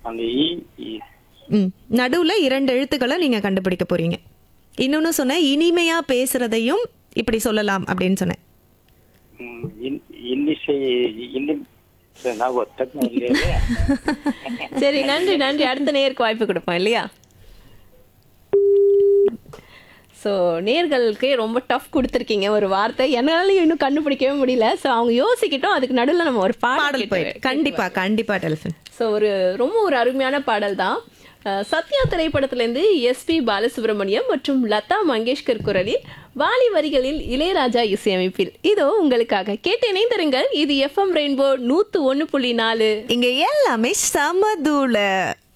அந்த இ இ ம் நடுவுல இரண்டு எழுத்துக்களை நீங்க கண்டுபிடிக்க போறீங்க இன்னொன்னு சொன்னேன் இனிமையா பேசுறதையும் இப்படி சொல்லலாம் அப்படின்னு சொன்னேன் ம், இன்- இன்னிசை இன்னி சரி, நான் ஒத்தக்கும் இல்லையே சரி நன்றி நன்றி அடுத்த நேருக்கு வாய்ப்பு கொடுப்போம் இல்லையா ஸோ நேர்களுக்கு ரொம்ப டஃப் கொடுத்துருக்கீங்க ஒரு வார்த்தை என்னாலையும் இன்னும் கண்டுபிடிக்கவே முடியல ஸோ அவங்க யோசிக்கிட்டோம் அதுக்கு நடுவில் நம்ம ஒரு பாடல் பாடல் போயிட்டு கண்டிப்பா கண்டிப்பா டெலிஃபன் ஸோ ஒரு ரொம்ப ஒரு அருமையான பாடல் தான் அஹ், சத்யா திரைப்படத்திலேருந்து எஸ்பி பாலசுப்ரமணியம் மற்றும் லதா மங்கேஷ்கர் குரலில் வாலி வரிகளில் இளையராஜா இசையமைப்பில் இதோ உங்களுக்காக கேட்டு இணைந்திருங்கள் இது எஃப்எம் ரெயின்போ நூத்து ஒன்று புள்ளி நாலு இங்க எல்லாமே சமதூள